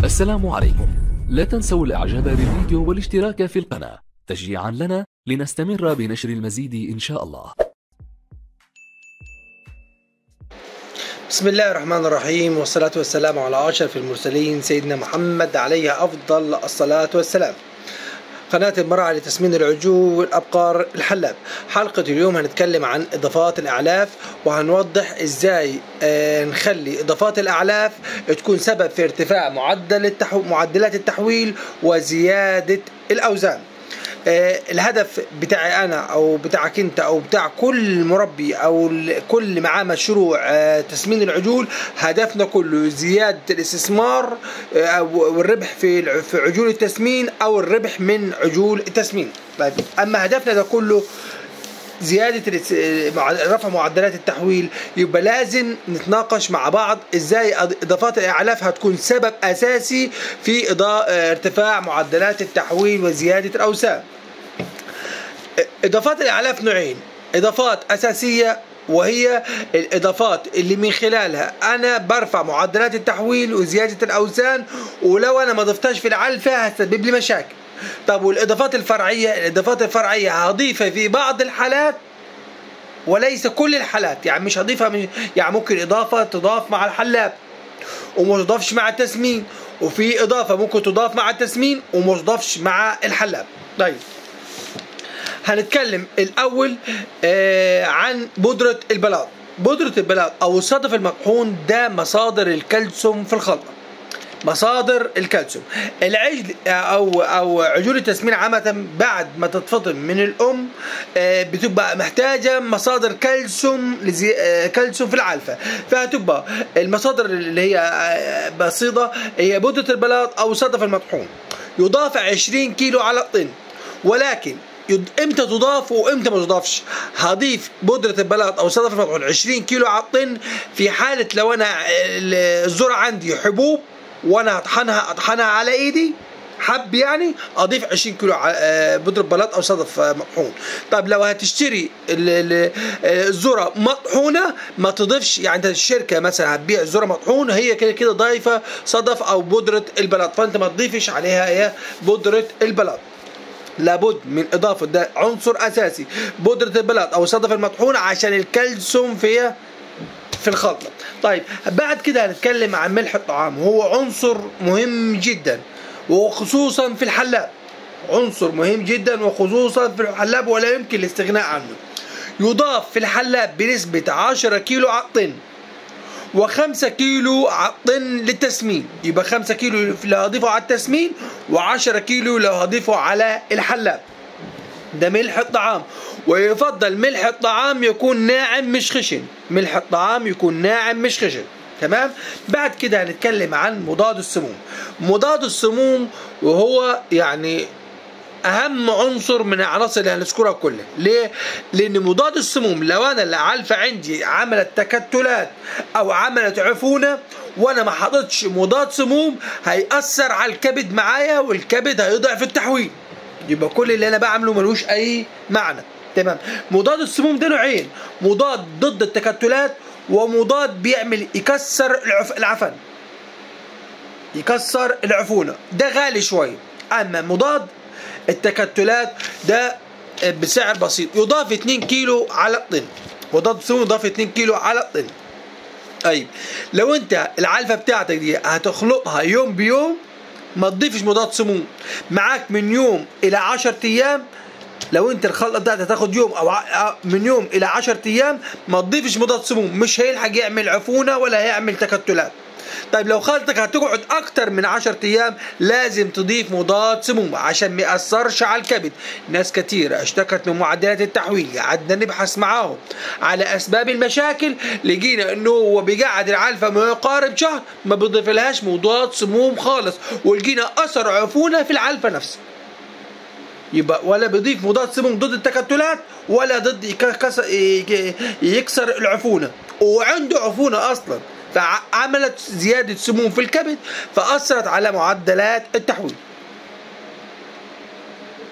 السلام عليكم لا تنسوا الاعجاب بالفيديو والاشتراك في القناة تشجيعا لنا لنستمر بنشر المزيد ان شاء الله بسم الله الرحمن الرحيم والصلاة والسلام على أشرف المرسلين سيدنا محمد عليه أفضل الصلاة والسلام قناة المرأة لتسمين العجول والأبقار الحلاب حلقة اليوم هنتكلم عن إضافات الأعلاف وهنوضح إزاي آه، نخلي إضافات الأعلاف تكون سبب في ارتفاع معدل التحو... معدلات التحويل وزيادة الأوزان آه، الهدف بتاعي انا او بتاعك انت او بتاع كل مربي او ال- كل معاه مشروع آه، تسمين العجول هدفنا كله زياده الاستثمار آه، أو- والربح في الع- في عجول التسمين او الربح من عجول التسمين طيب اما هدفنا ده كله زيادة الاس- مع- رفع معدلات التحويل يبقى لازم نتناقش مع بعض ازاي أض- اضافات الاعلاف هتكون سبب اساسي في إضا- اه، ارتفاع معدلات التحويل وزيادة الاوسام اضافات الاعلاف نوعين اضافات اساسيه وهي الاضافات اللي من خلالها انا برفع معدلات التحويل وزياده الاوزان ولو انا ما ضفتهاش في العلفه هتسبب لي مشاكل طب والاضافات الفرعيه الاضافات الفرعيه هضيفها في بعض الحالات وليس كل الحالات يعني مش هضيفها من يعني ممكن اضافه تضاف مع الحلاب وما تضافش مع التسمين وفي اضافه ممكن تضاف مع التسمين وما تضافش مع الحلاب طيب هنتكلم الاول آه عن بودره البلاط بودره البلاط او الصدف المطحون ده مصادر الكالسيوم في الخلطه مصادر الكالسيوم العجل او او عجول التسمين عامه بعد ما تتفطم من الام آه، بتبقى محتاجه مصادر كالسيوم لزي... آه، كالسيوم في العلفه فهتبقى المصادر اللي هي آه، بسيطه هي بودره البلاط او الصدف المطحون يضاف 20 كيلو على الطن ولكن يض- امتى تضاف وامتى ما تضافش هضيف بودرة البلاط او صدف المطحون 20 كيلو على الطن في حالة لو انا ال- الذرة عندي حبوب وانا هطحنها اطحنها على ايدي حب يعني اضيف 20 كيلو ع- آه، بودرة بلاط او صدف آه، مطحون طب لو هتشتري ال- ال- آه، الذرة مطحونة ما تضيفش يعني انت الشركة مثلا هتبيع الذرة مطحون هي كده كده ضايفة صدف او بودرة البلاط فانت ما تضيفش عليها هي بودرة البلاط لابد من اضافه ده عنصر اساسي بودره البلاط او الصدف المطحون عشان الكالسيوم فيها في الخلطه طيب بعد كده هنتكلم عن ملح الطعام هو عنصر مهم جدا وخصوصا في الحلاب عنصر مهم جدا وخصوصا في الحلاب ولا يمكن الاستغناء عنه يضاف في الحلاب بنسبة 10 كيلو على الطن و5 كيلو على الطن للتسمين يبقى 5 كيلو لو هضيفه على التسمين و10 كيلو لو هضيفه على الحلاب ده ملح الطعام ويفضل ملح الطعام يكون ناعم مش خشن ملح الطعام يكون ناعم مش خشن تمام بعد كده هنتكلم عن مضاد السموم مضاد السموم وهو يعني اهم عنصر من العناصر اللي هنذكرها كلها ليه لان مضاد السموم لو انا العلفه عندي عملت تكتلات او عملت عفونه وانا ما حطيتش مضاد سموم هيأثر على الكبد معايا والكبد هيضعف التحويل يبقى كل اللي انا بعمله ملوش اي معنى تمام مضاد السموم ده نوعين مضاد ضد التكتلات ومضاد بيعمل يكسر العف... العفن يكسر العفونه ده غالي شويه اما مضاد التكتلات ده بسعر بسيط يضاف 2 كيلو على الطن مضاد السموم يضاف 2 كيلو على الطن طيب لو انت العلفه بتاعتك دي هتخلطها يوم بيوم ما تضيفش مضاد سموم معاك من يوم الى 10 ايام لو انت الخلطه بتاعتك هتاخد يوم او ع- من يوم الى 10 ايام ما تضيفش مضاد سموم مش هيلحق يعمل عفونه ولا هيعمل تكتلات طيب لو خلطتك هتقعد اكتر من 10 ايام لازم تضيف مضاد سموم عشان ما ياثرش على الكبد ناس كتير اشتكت من معدلات التحويل قعدنا نبحث معاهم على اسباب المشاكل لقينا انه هو بيقعد العلفه ما يقارب شهر ما بيضيف لهاش مضاد سموم خالص ولقينا اثر عفونه في العلفه نفسها يبقى ولا بيضيف مضاد سموم ضد التكتلات ولا ضد يكسر, يكسر العفونه وعنده عفونه اصلا فعملت زياده سموم في الكبد فاثرت على معدلات التحويل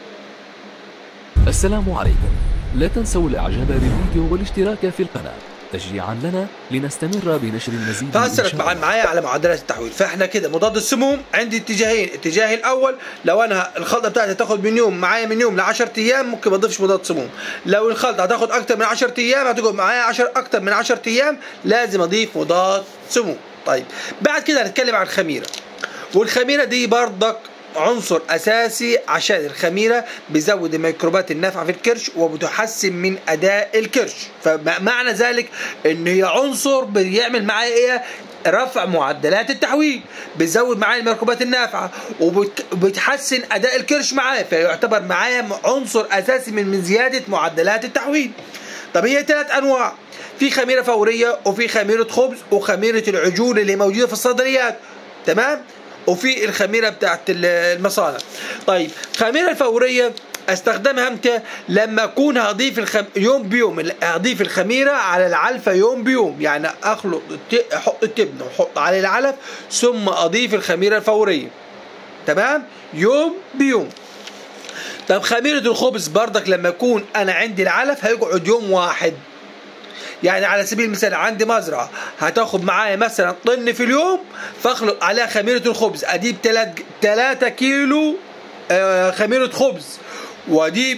السلام عليكم لا تنسوا الاعجاب بالفيديو والاشتراك في القناة تشجيعا لنا لنستمر بنشر المزيد إن فاثرت شاء مع الله. معايا على معدلات التحويل فاحنا كده مضاد السموم عندي اتجاهين الاتجاه الاول لو انا الخلطه بتاعتي تاخد من يوم معايا من يوم ل 10 ايام ممكن ما اضيفش مضاد سموم لو الخلطه هتاخد اكتر من 10 ايام هتقعد معايا 10 اكتر من 10 ايام لازم اضيف مضاد سموم طيب بعد كده هنتكلم عن الخميره والخميره دي برضك عنصر اساسي عشان الخميره بيزود الميكروبات النافعه في الكرش وبتحسن من اداء الكرش فمعنى ذلك ان هي عنصر بيعمل معايا ايه رفع معدلات التحويل بيزود معايا الميكروبات النافعه وبت- وبتحسن اداء الكرش معايا فيعتبر معايا عنصر اساسي من من زياده معدلات التحويل طب هي ثلاث انواع في خميره فوريه وفي خميره خبز وخميره العجول اللي موجوده في الصيدليات تمام وفي الخميره بتاعت ال- المصانع طيب الخميره الفوريه استخدمها امتى لما اكون هضيف الخم... يوم بيوم ال- هضيف الخميره على العلفه يوم بيوم يعني اخلط الت... احط التبن واحط عليه العلف ثم اضيف الخميره الفوريه تمام يوم بيوم طب خميرة الخبز برضك لما يكون أنا عندي العلف هيقعد يوم واحد يعني على سبيل المثال عندي مزرعة هتاخد معايا مثلا طن في اليوم فاخلط عليها خميرة الخبز أجيب 3 كيلو آه، خميرة خبز وأجيب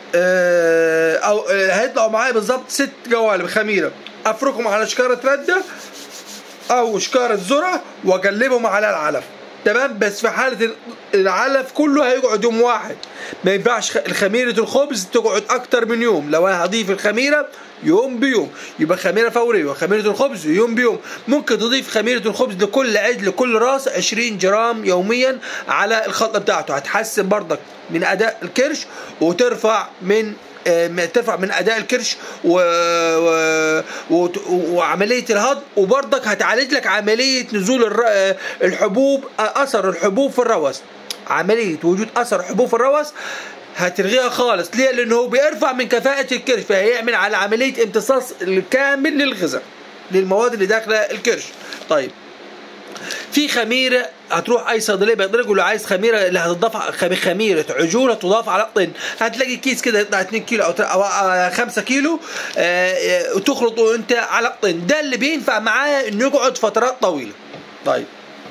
آه، أو آه، هيطلعوا معايا بالظبط ست جوالب خميرة أفركهم على شكارة ردة او شكارة ذرة واقلبهم على العلف تمام بس في حالة العلف كله هيقعد يوم واحد ما ينفعش خ- خميرة الخبز تقعد أكتر من يوم لو أنا هضيف الخميرة يوم بيوم يبقى خميرة فورية وخميرة الخبز يوم بيوم ممكن تضيف خميرة الخبز لكل عيد لكل راس 20 جرام يوميا على الخلطة بتاعته هتحسن برضك من أداء الكرش وترفع من آه، ترفع من اداء الكرش و... و... و... وعمليه الهضم وبرضك هتعالج لك عمليه نزول الر... آه، الحبوب آه، اثر الحبوب في الروث عمليه وجود اثر حبوب في الروث هتلغيها خالص ليه لانه هو بيرفع من كفاءه الكرش فهيعمل على عمليه امتصاص الكامل للغذاء للمواد اللي داخله الكرش طيب في خميره هتروح اي صيدليه بيقدر يقول له عايز خميره اللي هتضاف خم- خميره عجول تضاف على الطن هتلاقي كيس كده يطلع 2 كيلو او تل- أو 5 كيلو آه، آه، وتخلطه انت على الطن ده اللي بينفع معاه انه يقعد فترات طويله طيب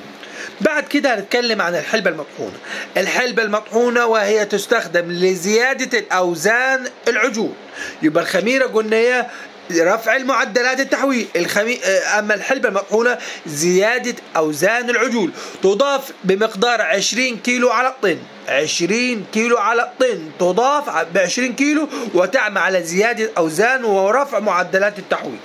بعد كده هنتكلم عن الحلبة المطحونة الحلبة المطحونة وهي تستخدم لزيادة الأوزان العجول يبقى الخميرة قلنا هي رفع المعدلات التحويل الخمي... آه، أما الحلبة المطحونة زيادة أوزان العجول تضاف بمقدار 20 كيلو على الطن 20 كيلو على الطن تضاف ب 20 كيلو وتعمل على زيادة أوزان ورفع معدلات التحويل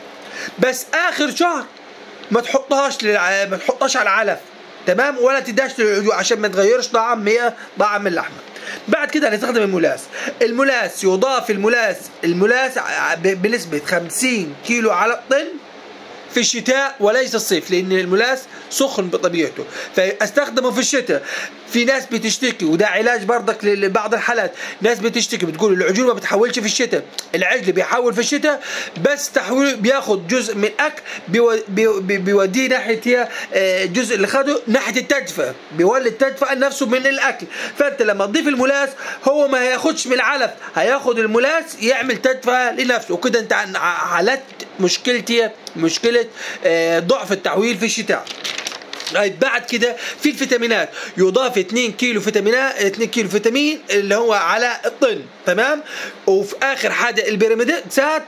بس آخر شهر ما تحطهاش للع... ما تحطهاش على العلف تمام ولا تداش للعجول عشان ما تغيرش طعم هي طعم اللحمه بعد كده هنستخدم الملاس الملاس يضاف الملاس الملاس ع- ب- بنسبه 50 كيلو على الطن في الشتاء وليس الصيف لان الملاس سخن بطبيعته فاستخدمه في الشتاء في ناس بتشتكي وده علاج برضك لبعض الحالات ناس بتشتكي بتقول العجول ما بتحولش في الشتاء العجل بيحول في الشتاء بس تحويل بياخد جزء من اكل بيو- بيو- بي- بيوديه ناحيه هي آه، الجزء اللي خده ناحيه التدفئه بيولد تدفئه نفسه من الاكل فانت لما تضيف الملاس هو ما هياخدش من العلف هياخد الملاس يعمل تدفئه لنفسه وكده انت عن- عالجت مشكلتي مشكله آه، ضعف التحويل في الشتاء طيب بعد كده في الفيتامينات يضاف 2 كيلو فيتامينات 2 كيلو فيتامين اللي هو على الطن تمام وفي اخر حاجه البيراميدات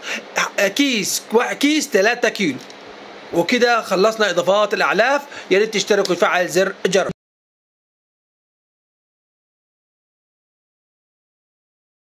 كيس كيس 3 كيلو وكده خلصنا اضافات الاعلاف يا ريت تشتركوا وتفعل زر الجرس